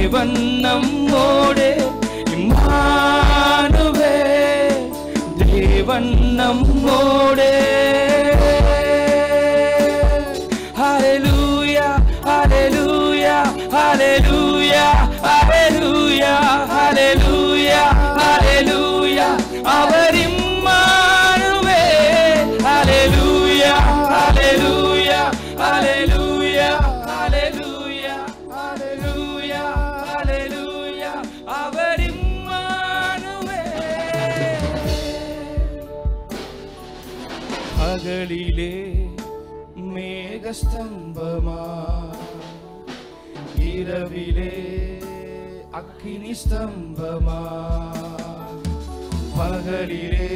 தேவன் நம்மோடே இம்மானுவே தேவன் நம்மோடே ஹalleluya ஹalleluya ஹalleluya ஹalleluya ஹalleluya ஹalleluya அவர் இம்மானுவே ஹalleluya ஹalleluya ஹalleluya ஹalleluya ஹalleluya ஹalleluya அவர் இம்மானுவே பகலிலே மேகஸ்தம்பமா இரவிலே அக்கினி ஸ்தம்பமா பகலிலே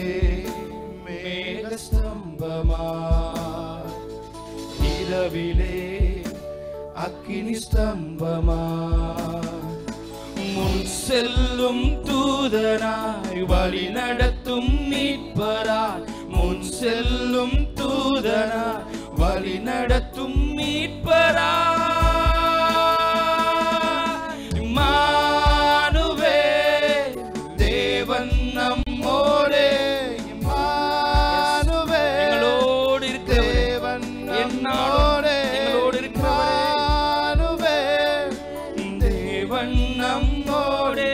மேகஸ்தம்பமா இரவிலே அக்கினி ஸ்தம்பமா முன் செல்லும் தூதனாய் வழி நடத்தும் மீட்பராய் முன் செல்லும் தூதனாய் வழி நடத்தும் மீட்பராய் இம்மானுவே தேவன் நம்மோடே இம்மானுவே எங்களோடு இருக்கிறவரே தேவன் என்னாலும் நம்மோடே எங்களோடு இருக்கிறவரே இம்மானுவே தேவன் நம்மோடே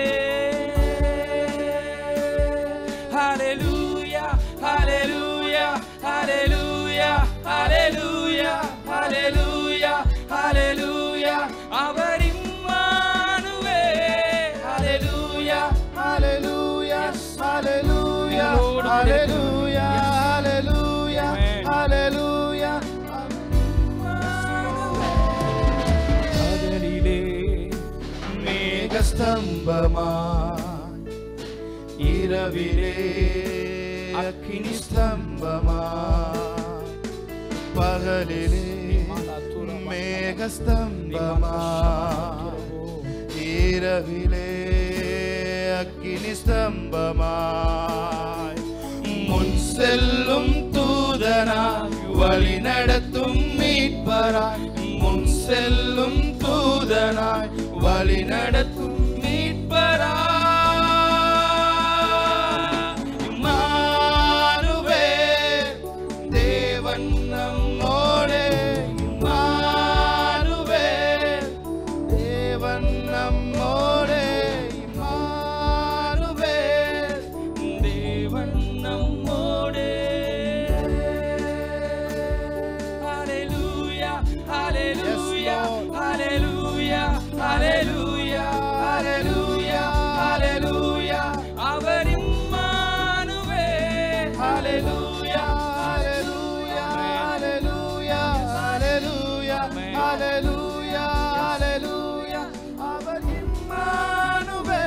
ஹalleluya ஹalleluya ஹalleluya ஹalleluya ஹalleluya ஹalleluya அவர் இம்மானுவே ஹalleluya ஹalleluya ஹalleluya எங்களோடு ஹalleluya ஹalleluya Amen. ஹalleluya பகலிலே மேகஸ்தம்பமா இரவிலே அக்கினி ஸ்தம்பமா பகலிலே மேகஸ்தம்பமா இரவிலே அக்கினி ஸ்தம்பமாய் முன் செல்லும் தூதனாய் வழி நடத்தும் மீட்பராய் முன் செல்லும் தூதனாய் வழி நடத்தும் மீட்பராய் இம்மானுவே தேவன் நம்மோடே இம்மானுவே தேவன் நம்மோடே இம்மானுவே தேவன் நம்மோடே ஹalleluya ஹalleluya ஹalleluya ஹalleluya ஹalleluya ஹalleluya அவர் இம்மானுவே ஹalleluya ஹalleluya ஹalleluya ஹalleluya ஹalleluya ஹalleluya அவர் இம்மானுவே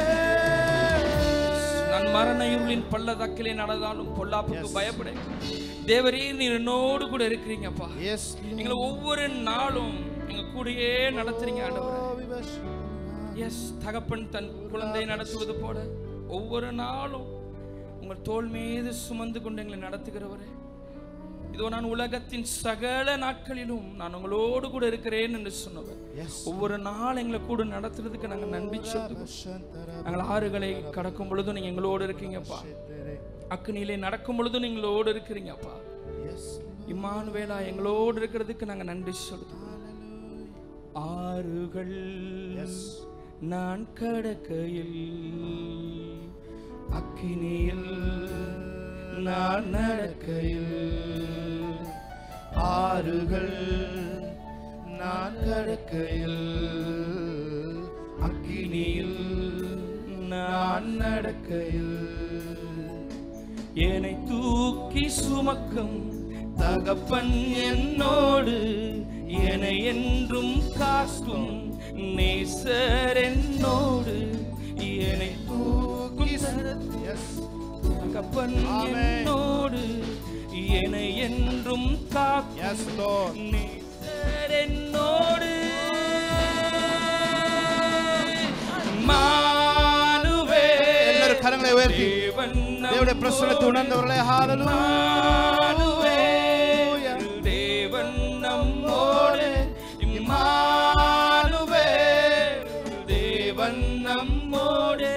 நான் மரண இருளின் பள்ளத்தாக்கிலே நடந்தாலும் பொல்லாப்புக்கு பயப்படேன் தேவரே நீர் என்னோடு கூட இருக்கிறீங்கப்பா எஸ் எங்களை ஒவ்வொரு நாளும் எங்க கூடயே நடத்துறீங்க ஆண்டவரே எஸ் தகப்பன் தன் குழந்தையை நடத்துவது போல ஒவ்வொரு நாளும் உங்கள் தோள் மீது சுமந்து கொண்டு எங்களை நடத்துகிறவரே இதோ நான் உலகத்தின் சகல நாட்களிலும் நான் உங்களோடு கூட இருக்கிறேன் என்று சொன்னவர் எஸ் ஒவ்வொரு நாள் எங்களை கூட நடத்துறதுக்கு நாங்கள் நன்றி சொல்லுவோம் நாங்கள் ஆறுகளை கடக்கும் பொழுதும் நீங்க எங்களோடு இருக்கீங்கப்பா அக்னியிலே நடக்கும் பொழுதும் நீங்களோடு இருக்கிறீங்கப்பா எஸ் இம்மானுவேலா எங்களோடு இருக்கிறதுக்கு நாங்க நன்றி சொல்லுவோம் ஆறுகள் நான் கடக்கையில் அக்கினியில் நான் நடக்கையில் ஆறுகள் நான் கடக்கையில் அக்கினியில் நான் நடக்கையில் என்னை தூக்கி சுமக்கும் தகப்பன் என்னோடு என்னை என்றும் காக்கும் நேசர் என்னோடு என்னை தூக்கி எஸ் தகப்பன் Amen. என்னோடு என்னை என்றும் காக்கும் எஸ் லார்ட் நேசர் என்னோடு மானுவே எல்லாரும் கரங்களை உயர்த்தி தேவன் தேவனுடைய பிரசனத்தை உணர்ந்தவர்களே ஹalleluya இம்மானுவே, தேவன் நம்மோடு இம்மானுவே, தேவன் தேவன் நம்மோடே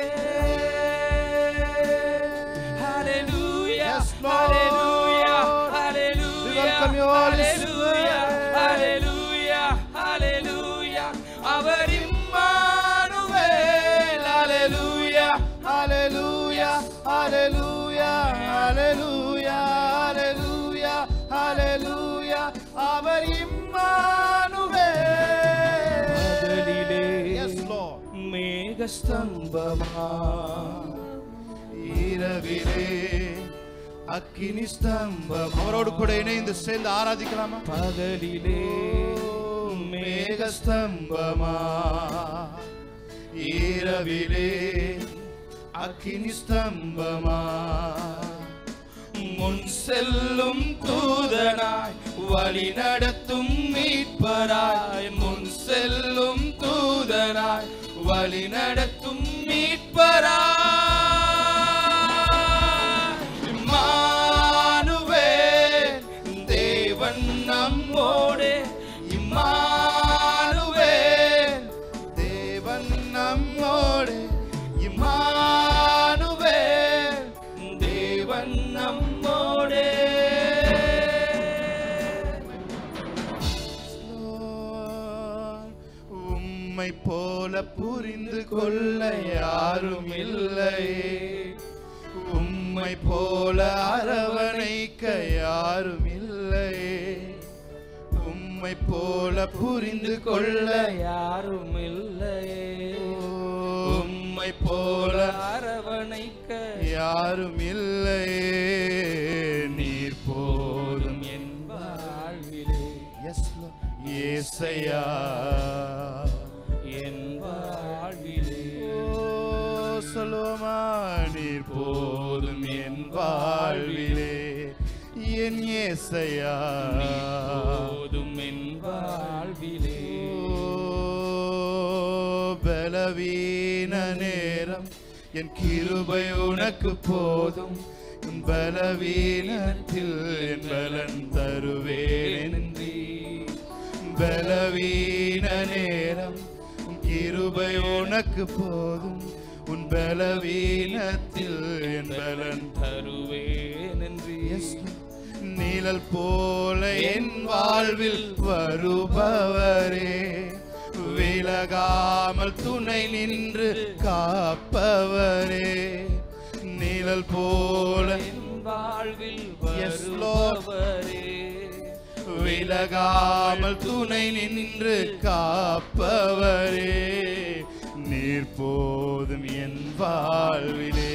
Hallelujah, Yes, Lord. hallelujah, We hallelujah, welcome you, Holy hallelujah, Spirit. hallelujah, hallelujah. அவர் Immanuel hallelujah. Hallelujah, hallelujah, hallelujah, hallelujah, hallelujah. அவர் இம்மானுவேல். பகலிலே Yes, Lord. மேகஸ்தம்பமா இரவிலே அக்கினி ஸ்தம்பம் அவரோடு கூட இணைந்து சேர்ந்து ஆராதிக்கலாமா பகலிலே மேகஸ்தம்பமா இரவிலே அக்கினி ஸ்தம்பமா முன் செல்லும் தூதனாய் வழி நடத்தும் மீட்பராய் முன் செல்லும் தூதனாய் வழி நடத்தும் மீட்பராய் இம்மானுவேல் தேவன் நம்மோடே இம்மானுவேல் தேவன் நம்மோடு இம்மானுவேல் தேவன் நம்மோடே உம்மை போல புரிந்து கொள்ள யாரும் இல்லையே உம்மை போல அரவணைக்க யாரும் இல்லையே உம்மை போல புரிந்து கொள்ள யாரும் இல்லையே உம்மை போல அரவணைக்க யாரும் இல்லையே நீர் போதும் என் வாழ்விலே எஸ் ஏசையா என் வாழ்விலே ஓ சொல்லுவோமா நீர் போதும் என் வாழ்விலே என் ஏசையா போதும் என் வாழ்விலே ஓ பலவீன நேரம் என் கிருபை உனக்கு போதும் உன் பலவீனத்தில் என் பலன் தருவேன் நன்றி பலவீன நேரம் உன் கிருபை உனக்கு போதும் உன் பலவீனத்தில் என் பலன் தருவே நன்றி நிழல் போல என் வாழ்வில் வருபவரே விலகாமல் துணை நின்று காப்பவரே நிழல் போல என் வாழ்வில் Yes, Lord. வருபவரே விலகாமல் துணை நின்று காப்பவரே நீர் போதும் என் வாழ்விலே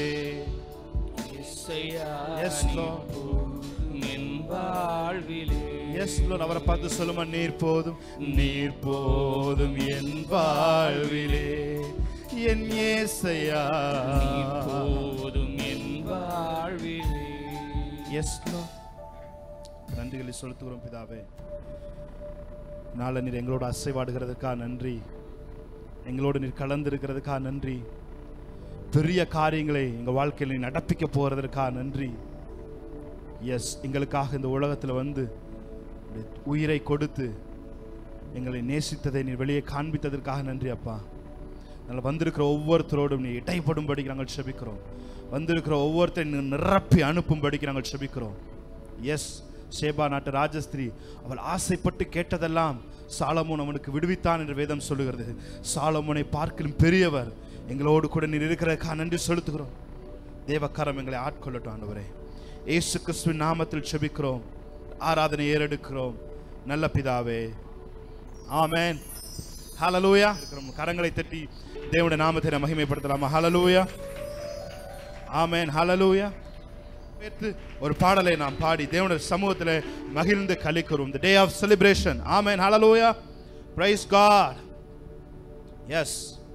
இசையா Yes, Lord. போதும் என் வாழ்விலே எஸ் அவரை பார்த்து சொல்லுமா நீர் போதும் நீர் போதும் என் வாழ்விலே என் ஏசையா நீ போதும் என் வாழ்விலே எஸ் நன்றிகளை செலுத்துகிறோம் பிதாவே நாளை நீர் எங்களோட அசைவாடுகிறதுக்காக நன்றி எங்களோடு நீர் கலந்திருக்கிறதுக்காக நன்றி பெரிய காரியங்களை எங்கள் வாழ்க்கையில் நீ நடப்பிக்க போகிறதற்காக நன்றி எஸ் எங்களுக்காக இந்த உலகத்தில் வந்து உம்முடைய உயிரை கொடுத்து எங்களை நேசித்ததை நீ வெளியே காண்பித்ததற்காக நன்றி அப்பா அதில் வந்திருக்கிற ஒவ்வொருத்தரோடும் நீ இடைப்படும்படிக்கு நாங்கள் செபிக்கிறோம் வந்திருக்கிற ஒவ்வொருத்தரையும் நீ நிரப்பி அனுப்பும்படிக்கு நாங்கள் செபிக்கிறோம் எஸ் சேபா நாட்டு ராஜஸ்திரி அவள் ஆசைப்பட்டு கேட்டதெல்லாம் சாலமோன் அவனுக்கு விடுவித்தான் என்று வேதம் சொல்லுகிறது சாலமோனை பார்க்கலும் பெரியவர் எங்களோடு கூட நீர் இருக்கிறதுக்காக நன்றி செலுத்துகிறோம் தேவக்காரம் எங்களை ஆட்கொள்ளட்டும் ஆண்டவரே இயேசு கிறிஸ்துவின் நாமத்தில் செபிக்கிறோம் ஆராதனை ஏறெடுக்கிறோம் நல்ல பிதாவே ஆமென் ஹalleluya இருக்கிறோம் கரங்களை தட்டி தேவனுடைய நாமத்தை நாம் மகிமைப்படுத்தலாமா ஹalleluya ஆமென் ஹalleluya சேர்த்து ஒரு பாடலை நாம் பாடி தேவனுடைய சமூகத்தில் மகிழ்ந்து கலிக்கிறோம் the day of celebration amen hallelujah praise god yes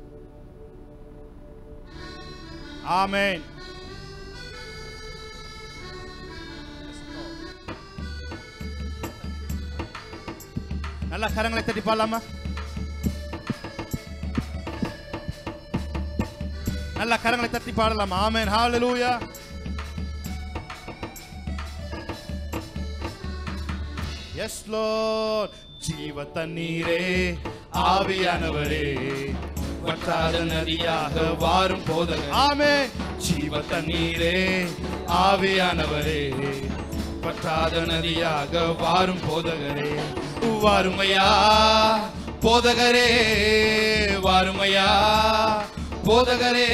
ஆமென் நல்லா கரங்களை தட்டி பாடலாமா நல்லா கரங்களை தட்டி பாடலாமா ஆமென் ஹalleluya எஸ் லோர்ட் ஜீவ தண்ணீரே ஆவியானவரே வற்றாத நதியாக வாரும் போதகர் ஆமே ஜீவ தண்ணீரே ஆவியானவரே வற்றாத நதியாக வாரும் போதகரே வாருமையா போதகரே வாருமையா போதகரே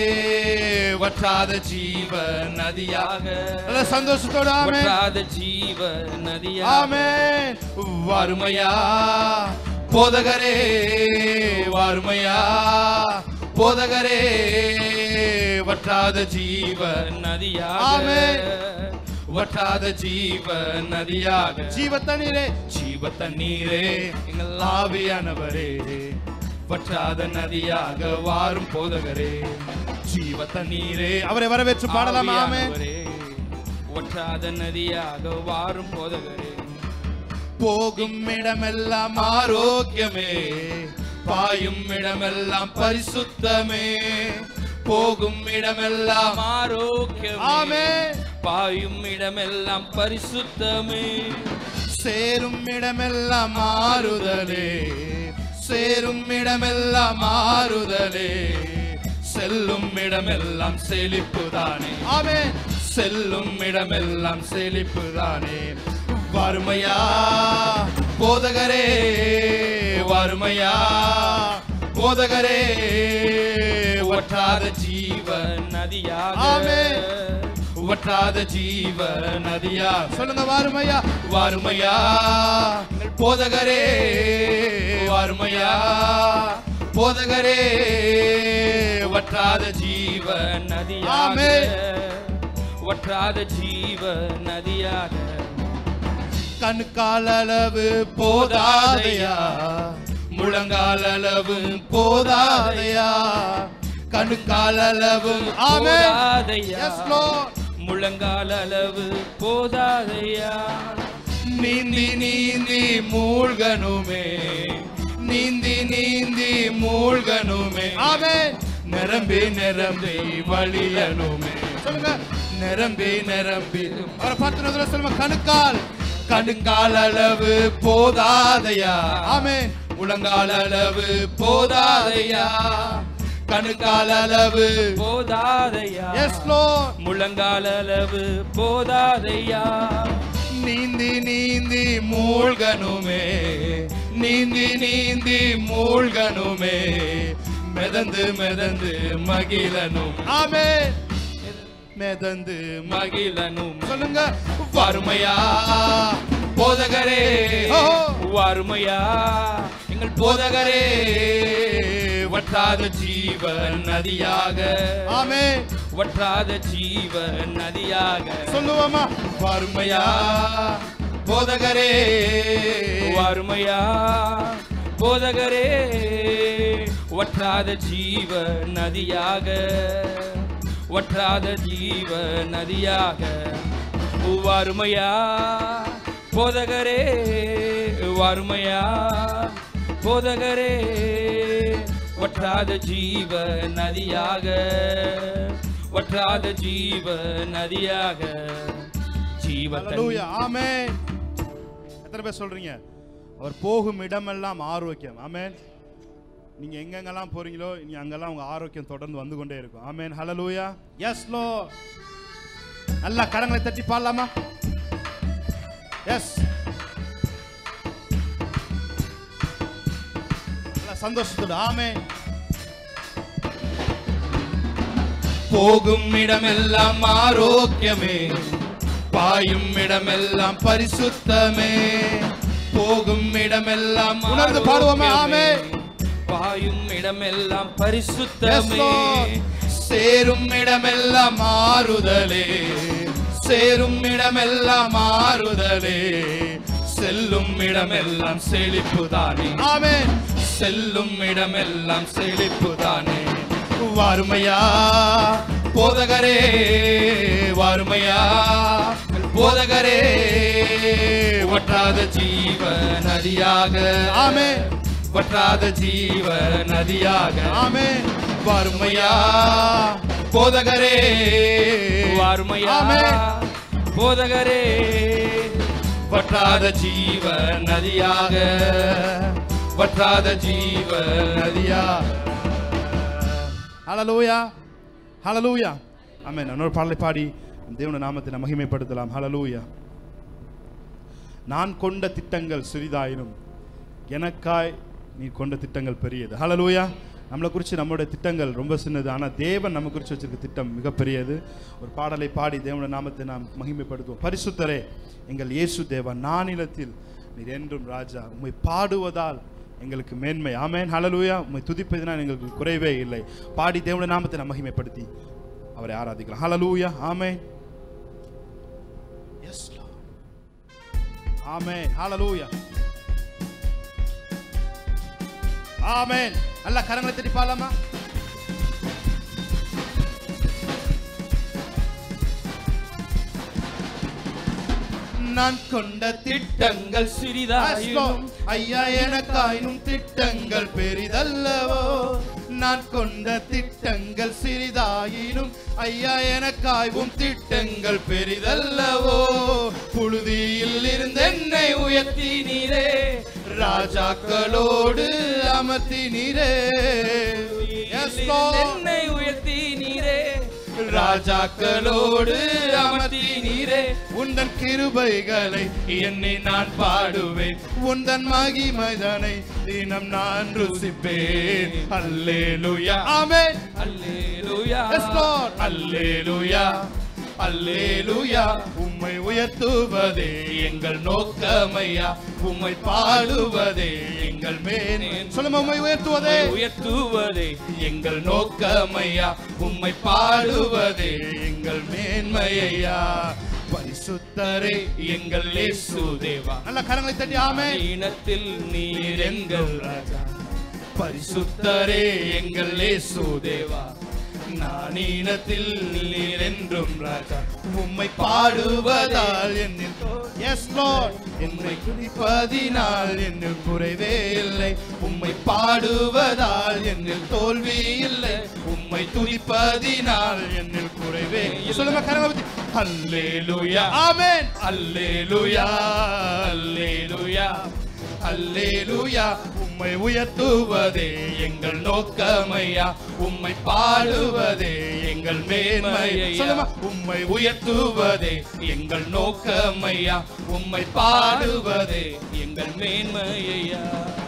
வற்றாத ஜீவ நதியாக நல்ல சந்தோஷத்தோட ஆமே வற்றாத ஜீவ நதியா ஆமென் வாருமையா போதகரே வாருமையா போதகரே வற்றாத ஜீவ நதியாக ஆமென். வற்றாத ஜீவ நதியாக ஜீவ தண்ணீரே ஜீவ தண்ணீரே எங்கள் ஆவியானவரே வற்றாத நதியாக வாரும் போதகரே ஜீவ தண்ணீரே அவரை வரவேற்று பாடலாமா ஆமே ஆவியானவரே, வற்றாத நதியாக வாரும் போதகரே போகும் இடமெல்லாம் ஆரோக்கியமே பாயும் இடமெல்லாம் பரிசுத்தமே போகும் இடமெல்லாம் ஆரோக்கியம் ஆமென். பாயும் இடமெல்லாம் பரிசுத்தமே சேரும் இடமெல்லாம் மாறுதலே சேரும் இடமெல்லாம் மாறுதலே செல்லும் இடமெல்லாம் செழிப்புதானே ஆமே செல்லும் இடமெல்லாம் செழிப்புதானே வறுமையா போதகரே வறுமையா போதகரே வற்றாத ஜீவ நதியாக ஆமென். வற்றாத ஜீவ நதியா சொல்லுங்க வாருமையா வாருமையா போதகரே வாருமையா போதகரே வற்றாத ஜீவ நதியாக ஆமென். வற்றாத ஜீவ நதியாக கணுக்கால் அளவு போதாதையா முழங்கால் அளவு போதாதையா கணுக்கால் அளவு ஆமே போதாதையா. எஸ் லார்ட் முழங்கால் அளவு போதாதையா நீந்தி நீந்தி மூழ்கணுமே நீந்தி நீந்தி மூழ்கணுமே ஆமே நிரம்பி நிரம்பி வழியணுமே சொல்லுங்க நிரம்பி நிரம்பி அவரை பார்த்து சொல்லுங்க கணுக்கால் கணுக்கால் அளவு போதாதையா ஆமே முழங்கால் அளவு போதாதையா கணுக்கால் அளவு போதாதையா எஸ் லார்ட் முழங்கால் அளவு போதாதையா நீந்தி நீந்தி மூழ்கணுமே நீந்தி நீந்தி மூழ்கணுமே மிதந்து மிதந்து மகிழனும் ஆமே மிதந்து மகிழனும் சொல்லுங்க வறுமையா போதகரே வறுமையா எங்கள் போதகரே வற்றாத ஜீவ நதியாக ஆமே வற்றாத ஜீவ நதியாக சொல்லுவோமா வறுமையா போதகரே வறுமையா போதகரே வற்றாத ஜீவ நதியாக வற்றாத ஜீவ நதியாக வறுமையா போதகரே வறுமையா போதகரே வற்றாத ஜீவ நதியாக வற்றாத ஜீவ நதியாக ஜீவ ஹalleluya ஆமென் எத்தனை பேர் சொல்றீங்க அவர் போகும் இடமெல்லாம் ஆரோக்கியம் ஆமென் நீங்க எங்கெங்கெல்லாம் போறீங்களோ நீங்க அங்கெல்லாம் உங்க ஆரோக்கியம் தொடர்ந்து வந்து கொண்டே இருக்கும் ஆமென் ஹalleluya எஸ் லோ நல்லா கரங்களை தட்டி பாடலாமா எஸ் நல்லா சந்தோஷத்தோட ஆமென் போகும் இடமெல்லாம் ஆரோக்கியமே பாயும் இடமெல்லாம் பரிசுத்தமே போகும் இடமெல்லாம் உணர்ந்து பாடுவோமே ஆமே பாயும் இடமெல்லாம் Yes, பரிசுத்தமே Lord. சேரும் இடமெல்லாம் மாறுதலே சேரும் இடமெல்லாம் மாறுதலே செல்லும் இடமெல்லாம் செழிப்புதானே ஆமே செல்லும் இடமெல்லாம் செழிப்புதானே வாருமையா போதகரே வாருமையா போதகரே வற்றாத ஜீவ நதியாக ஆமே வற்றாத ஜீவ நதியாக ஆமே வாருமையா போதகரே வாருமையா ஆமே போதகரே வற்றாத ஜீவ நதியாக வற்றாத ஜீவ நதியா ஹalleluya ஹalleluya ஆமென் இன்னொரு பாடலை பாடி தேவனுடைய நாமத்தை நாம் மகிமைப்படுத்தலாம் ஹalleluya நான் கொண்ட திட்டங்கள் சிறிதாயினும் எனக்காய் நீ கொண்ட திட்டங்கள் பெரியது ஹalleluya நம்மளை குறித்து நம்மளுடைய திட்டங்கள் ரொம்ப சின்னது ஆனால் தேவன் நம்ம குறித்து வச்சிருக்க திட்டம் மிகப்பெரியது ஒரு பாடலை பாடி தேவனுடைய நாமத்தை நாம் மகிமைப்படுத்துவோம் பரிசுத்தரே எங்கள் இயேசு தேவா நானிலத்தில் நீர் என்றும் ராஜா உம்மை பாடுவதால் எங்களுக்கு மேன்மை ஆமென் ஹalleluya உம்மை துதிப்பதினால் எங்களுக்கு குறைவே இல்லை பாடி தேவனுடைய நாமத்தை நாம் மகிமைப்படுத்தி அவரை ஆராதிக்கலாம் ஹalleluya ஆமென் எஸ் ஆமென் ஹalleluya ஆமென் நல்லா கரங்களை தட்டி பாடலாமா நான் கொண்ட திட்டங்கள் சிறிதாயினும் ஐயா எனக்காயினும் திட்டங்கள் பெரிதல்லவோ நான் கொண்ட திட்டங்கள் சிறிதாயினும் ஐயா எனக்காயும் திட்டங்கள் பெரிதல்லவோ புழுதியில் இருந்து என்னை உயர்த்தி நீரே ராஜாக்களோடு அமர்த்தி நீரே Yes, Lord. என்னை உயர்த்தி நீரே ராஜாக்களோடு அமர்த்தி நீரே உந்தன் கிருபைகளை என்னை நான் பாடுவேன் உந்தன் மகிமைதனை தினம் நான் ருசிப்பேன் அல்லேலூயா ஆமென் அல்லேலூயா எஸ் லார்ட் அல்லேலூயா அல்லேலூயா உம்மை உயர்த்துவதே எங்கள் நோக்கமையா உம்மை பாடுவதே எங்கள் மேன் சொல்லுமா உம்மை உயர்த்துவதே உயர்த்துவதே எங்கள் நோக்கமையா உம்மை பாடுவதே எங்கள் மேன்மையா பரிசுத்தரே எங்கள் இயேசு தேவா நல்ல கரங்களை தட்டி ஆமே இனத்தில் நீர் எங்கள் ராஜா பரிசுத்தரே எங்கள் இயேசு தேவா நான் இனத்தில் நீர் என்றும் ராஜா உம்மை பாடுவதால் என்னில் எஸ் லார்ட் என்னை குடிப்பதினால் என்னில் குறைவே இல்லை உம்மை பாடுவதால் என்னில் தோல்வி இல்லை உம்மை துதிப்பதினால் என்னில் குறைவே இல்லை. சொல்லுங்க கரங்களை அல்லேலூயா ஆமென் அல்லேலூயா அல்லேலூயா அல்லேலூயா உம்மை உயர்த்துவதே எங்கள் நோக்கமையா உம்மை பாடுவதே எங்கள் மேன்மையா சொல்லுமா உம்மை உயர்த்துவதே எங்கள் நோக்கமையா உம்மை பாடுவதே எங்கள் மேன்மையா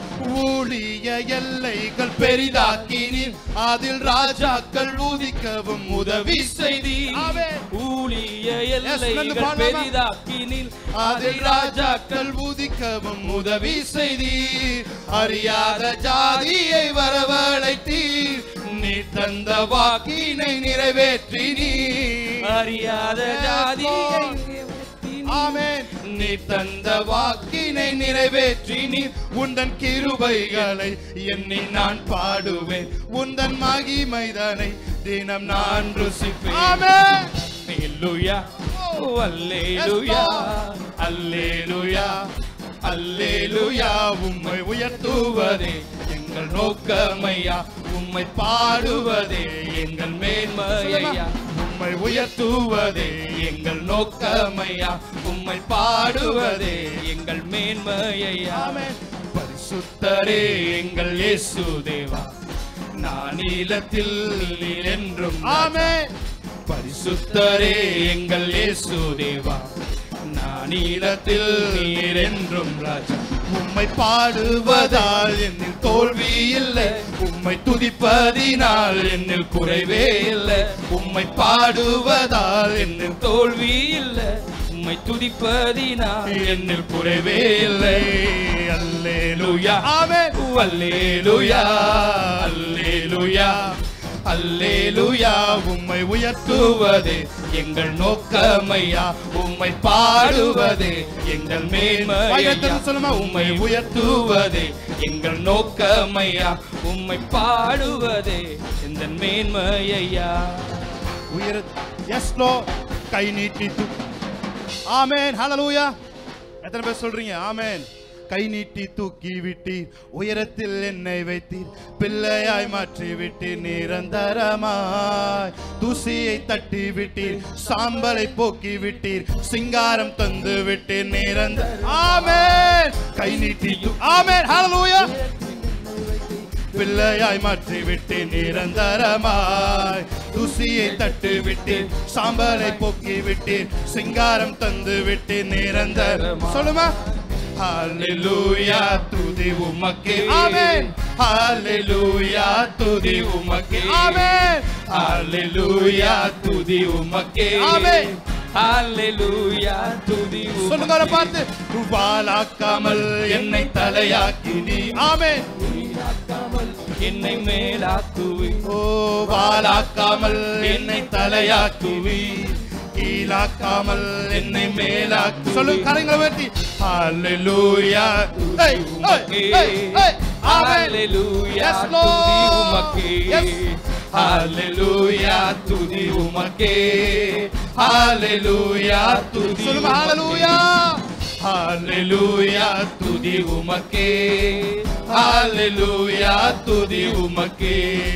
ஊழிய எல்லைகள் பெரிதாக்கினீர் அதில் ராஜாக்கள் ஊதிக்கவும் உதவி செய்தீர் ஆமென். ஊழிய நடந்து எல்லைகள் பாடலாமா? பெரிதாக்கினில் அதில் ராஜாக்கள் ஊதிக்கவும் உதவி செய்தீர் அறியாத ஜாதியை வரவழைத்தீர் நீ தந்த வாக்கினை நிறைவேற்றி நீர் அறியாத ஜாதியை ஆமென் நீ தந்த வாக்கினை நிறைவேற்றி நீர் உந்தன் கிருபைகளை எண்ணி நான் பாடுவேன் உந்தன் மகிமைதனை தினம் நான் ருசிப்பேன் ஆமென் அல்லேலூயா அல்லேலூயா அல்லேலூயா அல்லேலூயா உம்மை உயர்த்துவதே எங்கள் நோக்கமையா உம்மை பாடுவதே எங்கள் மேன்மையா உம்மை உயர்த்துவதே எங்கள் நோக்கமையா உம்மை பாடுவதே எங்கள் மேன்மையா ஆமென். பரிசுத்தரே எங்கள் இயேசு தேவா நானிலத்தில் நீர் என்றும் ஆமென் பரிசுத்தரே எங்கள் இயேசு தேவா நானிலத்தில் நீர் என்றும் ராஜா உம்மை பாடுவதால் என்னில் தோல்வி இல்லை உம்மை துதிப்பதினால் என்னில் குறைவே இல்லை உம்மை பாடுவதால் என்னில் தோல்வி இல்ல உம்மை துதிப்பதினால் என்னில் குறைவே இல்லை அல்லேலூயா ஆமென் அல்லேலூயா அல்லேலூயா அல்லேலூயா உம்மை உயர்த்துவதே எங்கள் நோக்கமையா உம்மை பாடுவதே எங்கள் மேன்மையா சொல்லுமா உம்மை உயர்த்துவதே எங்கள் நோக்கமையா உம்மை பாடுவதே இந்த மேன்மையா உயர எஸ் லோ கை நீட்டி து ஆமென் ஹalleluya எத்தனை பேர் சொல்றீங்க ஆமென் கை நீட்டி தூக்கி விட்டீர் உயரத்தில் என்னை வைத்தீர் பிள்ளையாய் மாற்றி விட்டீர் நிரந்தரமாய் தூசியை தட்டி விட்டீர் சாம்பலை போக்கி விட்டீர் சிங்காரம் தந்து விட்டீர் நிரந்தர ஆமென் கை நீட்டி தூ- ஆமென் ஹalleluya பிள்ளையாய் மாற்றி விட்டேன் நிரந்தரமாய் துசியை தட்டு விட்டேன் சாம்பலை போக்கி விட்டேன் சிங்காரம் தந்து விட்டேன் நிரந்தரம் சொல்லுமா ஹalleluya துதி உமக்கே ஆமென் ஹalleluya துதி உமக்கே ஆமென் ஹalleluya துதி உமக்கே ஆமென் ஹalleluya துதி சொல்லுங்க அவரை பார்த்து வாலாக்காமல் என்னை தலையாக்கி நீ ஆமென் என்னை மேலாக்குவி ஓ வாலாக்காமல் என்னை தலையாக்குவி கீழாக்காமல் என்னை மேலாக்கு சொல்லுங்க கரங்களை உயர்த்தி ஹalleluya ஏய் ஏய் ஏய் ஏய் ஆமென் ஹalleluya Yes, துதி Lord. உமக்கே Yes. ஹalleluya துதி உமக்கே ஹalleluya துதி சொல்லுங்க ஹalleluya ஹalleluya துதி உமக்கே ஹalleluya துதி உமக்கே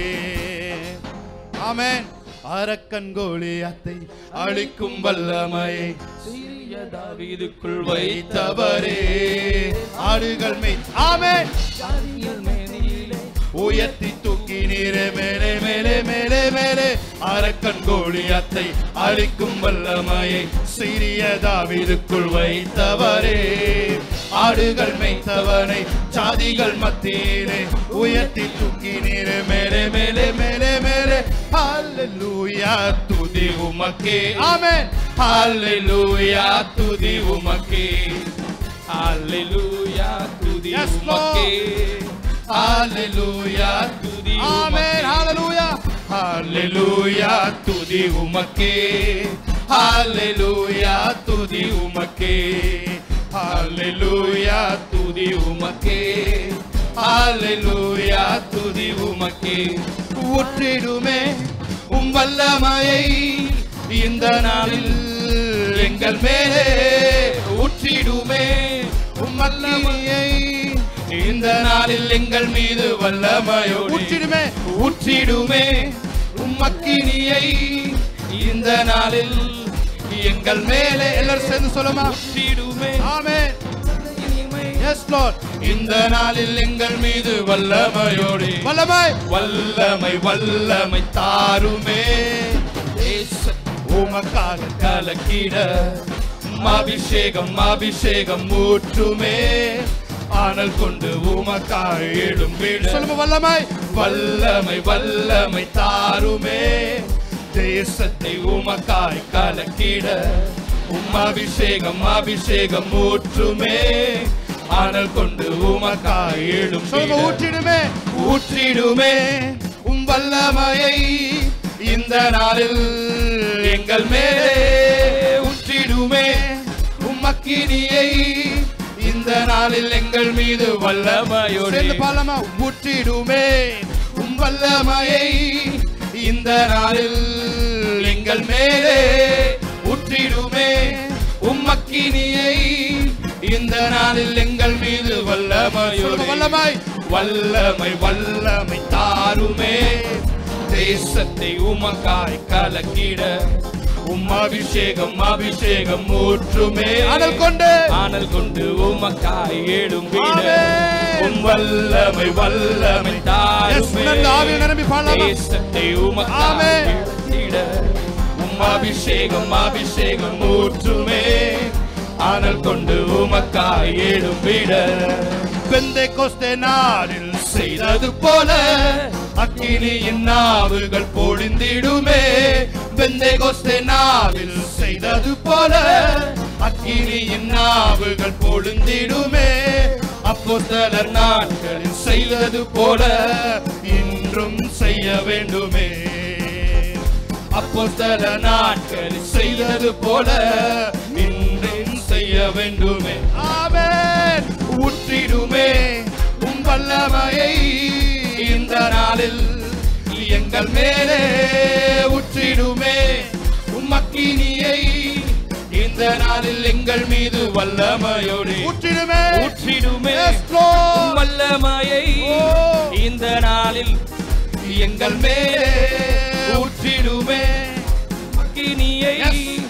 ஆமென் அரக்கன் கோலியாத்தை அழிக்கும் வல்லமையை சிறிய தாவீதுக்குள் வைத்த வைத்தவரே ஆடுகள் மெய் ஆமென் ஜாதிகள் மேனியிலே உயர்த்தி தூக்கி நீரே மேலே மேலே மேலே மேலே அரக்கன் கோழியத்தை அழிக்கும் வல்லமையை சிறிய தாவீதுக்குள் வைத்தவரே ஆடுகள் மேய்த்தவனை சாதிகள் மத்தியிலே உயர்த்தி தூக்கி நீரே மேலே மேலே மேலே மேலே ஹalleluya துதி உமக்கே ஆமென் ஹalleluya துதி உமக்கே ஹalleluya துதி Yes, Lord. உமக்கே ஹalleluya துதி ஆமென் ஹalleluya ஹalleluya துதி உமக்கே ஹalleluya துதி உமக்கே ஹalleluya துதி உமக்கே ஹalleluya துதி உமக்கே ஊற்றிடுமே உம் வல்லமையை இந்த நாளில் எங்கள் மேலே ஊற்றிடுமே உம் வல்லமையை இந்த நாளில் எங்கள் மீது வல்லமையோடு ஊற்றிடுமே ஊற்றிடுமே உம்மக்கினியை இந்த நாளில் எங்கள் மேலே எல்லாரும் சேர்ந்து சொல்லுமா ஊற்றிடுமே ஆமென் இனிமை எஸ் லார்ட் இந்த நாளில் எங்கள் மீது வல்லமையோடு வல்லமை வல்லமை வல்லமை தாருமே தேச உமக்காக கலக்கிட அபிஷேகம் அபிஷேகம் ஊற்றுமே ஆனல் கொண்டு உமக்காக எழும்பிட சொல்லுங்க வல்லமை வல்லமை வல்லமை தாருமே தேசத்தை உமக்காய் கலக்கிட உம் அபிஷேகம் அபிஷேகம் ஊற்றுமே ஆனல் கொண்டு உமக்காய் எழும் சொல்லுங்க ஊற்றிடுமே ஊற்றிடுமே உம் வல்லமையை இந்த நாளில் எங்கள் மேலே ஊற்றிடுமே உம் அக்கினியை இந்த நாளில் எங்கள் மீது வல்லமையோடு சேர்ந்து பாலமா ஊற்றிடுமே உம் வல்லமையை இந்த நாளில் எங்கள் மேலே ஊற்றிடுமே உம் அக்கினியை இந்த நாளில் எங்கள் மீது வல்லமையோடு வல்லமை வல்லமை வல்லமை தாருமே தேசத்தை உமக்காய் கலக்கிட உம் அபிஷேகம் அபிஷேகம் ஊற்றுமே அனல் கொண்டு ஆனல் கொண்டு உமக்காய் ஏடும் ஆமென். உம் வல்லமை வல்லமை Yes, உணர்ந்து ஆவியில் நிரம்பி பாடலாமா? தேசத்தை உமக்காய் ஆமென். எழுந்திட உம் அபிஷேகம் அபிஷேகம் ஊற்றுமே ஆனல் கொண்டு உமக்காய் எழும்பிட பெந்தை கொஸ்தே நாளில் செய்தது போல அக்கினியின் நாவுகள் பொழிந்திடுமே பெந்தை கொஸ்தே நாளில் செய்தது போல அக்கினியின் நாவுகள் பொழிந்திடுமே அப்போஸ்தலர் நாட்களில் செய்தது போல இன்றும் செய்ய வேண்டுமே அப்போஸ்தல நாட்களில் செய்தது போல இன்றும் செய்ய வேண்டுமே ஆமென் ஊற்றிடுமே உம் வல்லமையை இந்த நாளில் எங்கள் மேலே ஊற்றிடுமே உம் அக்கினியை இந்த நாளில் எங்கள் மீது வல்லமையோடு ஊற்றிடுமே ஊற்றிடுமே Yes, Lord. உம் வல்லமையை Oh. இந்த நாளில் எங்கள் மேலே ஊற்றிடுமே அக்கினியை Yes.